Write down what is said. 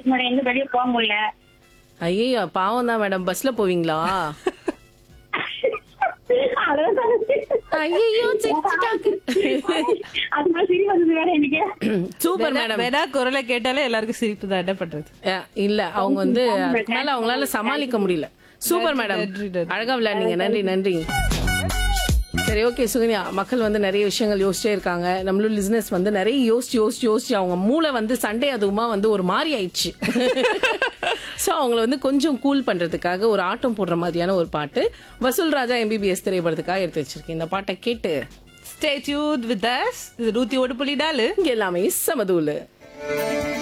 Madam எங்க வெளியே போக முடியல ஐயோ பாவம் தான் மேடம் பஸ்ல போவீங்களா அதான் ஐயோ அது மாதிரி சிரி வந்தது வேற எனக்கு சூப்பர் மேடம் வேணா குரலை கேட்டாலே எல்லாருக்கும் சிரிப்பு தான் என்ன பண்றது அஹ், இல்ல அவங்க வந்து அதுக்கு மேல அவங்களால சமாளிக்க முடியல சூப்பர் மேடம் நன்றி, நன்றி. அழகா விளையாடுங்க நன்றி நன்றி சரி ஓகே சுகன்யா மக்கள் வந்து நிறைய விஷயங்கள் யோசிச்சே இருக்காங்க நம்மளும் பிசினஸ் வந்து நிறைய யோசிச்சு யோசிச்சு யோசிச்சு அவங்க மூளை வந்து சண்டே அதுவுமா வந்து ஒரு மாதிரி ஆயிடுச்சு ஸோ அவங்கள வந்து கொஞ்சம் கூல் பண்றதுக்காக ஒரு ஆட்டம் போடுற மாதிரியான ஒரு பாட்டு வசூல் ராஜா எம்பிபிஎஸ் திரைப்படத்துக்காக எடுத்து வச்சிருக்கேன் இந்த பாட்டை கேட்டு ஸ்டே டியூன் வித் அஸ் இது நூத்தி ஒன்று புள்ளி நாலு இங்க எல்லாமே சமதூலு